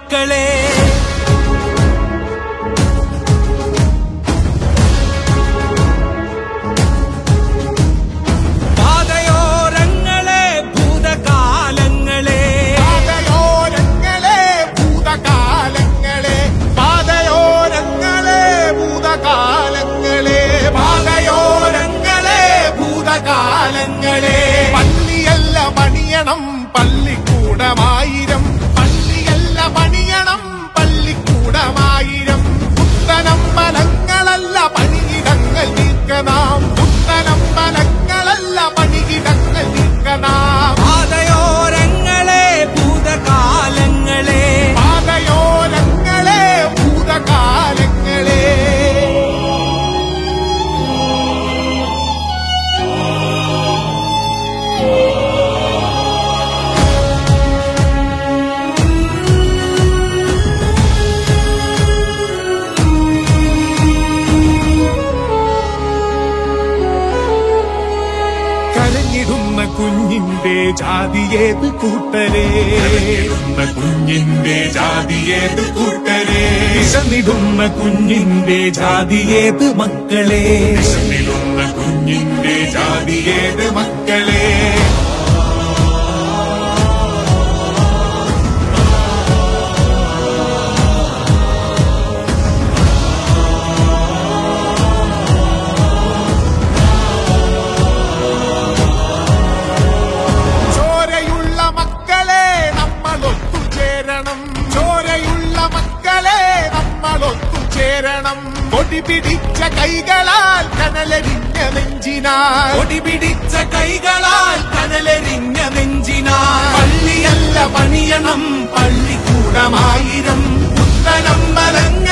മക്കളെ പാതയോരങ്ങളെ ഭൂതകാലങ്ങളെ പാതയോരങ്ങളെ ഭൂതകാലങ്ങളെ പാതയോരങ്ങളെ ഭൂതകാലങ്ങളെ പാതയോരങ്ങളെ ഭൂതകാലങ്ങളെ പള്ളിയല്ല പണിയണം പള്ളിക്കൂടമായിരം പള്ളിയല്ല പണിയണം പള്ളിക്കൂടമായിരം പുത്തനമ്പലങ്ങളല്ല പണിയിടങ്ങൾ നീക്കനാം പുത്തനമ്പലങ്ങളല്ല പണിയിടങ്ങൾ നീക്കനാം പാതയോരങ്ങളെ ഭൂതകാലങ്ങളെ പാതയോരങ്ങളെ ഭൂതകാലങ്ങളെ കരഞ്ഞിടുന്ന കുഞ്ഞിന്റെ ജാതിയേത് കൂട്ടരെ കരഞ്ഞിടുന്ന കുഞ്ഞിന്റെ ജാതിയേത് കൂട്ടരെ വിശന്നിടുന്ന കുഞ്ഞിന്റെ ജാതിയേത് മക്കളെ വിശന്നിടുന്ന കുഞ്ഞിന്റെ ജാതിയേത് മക്കളെ ചോരയുള്ള മക്കളെ നമ്മൾ ഒത്തുചേരണം ചോരയുള്ള മക്കളെ നമ്മൾ ഒത്തുചേരണം കൊടി പിടിച്ച കൈകളാൽ കനലരിഞ്ഞ നെഞ്ചിനാൽ കൊടി പിടിച്ച കൈകളാൽ കനലെറിഞ്ഞ നെഞ്ചിനാൽ പള്ളിയല്ല പണിയണം പള്ളിക്കൂടമായിരം പുത്തനമ്പലങ്ങൾ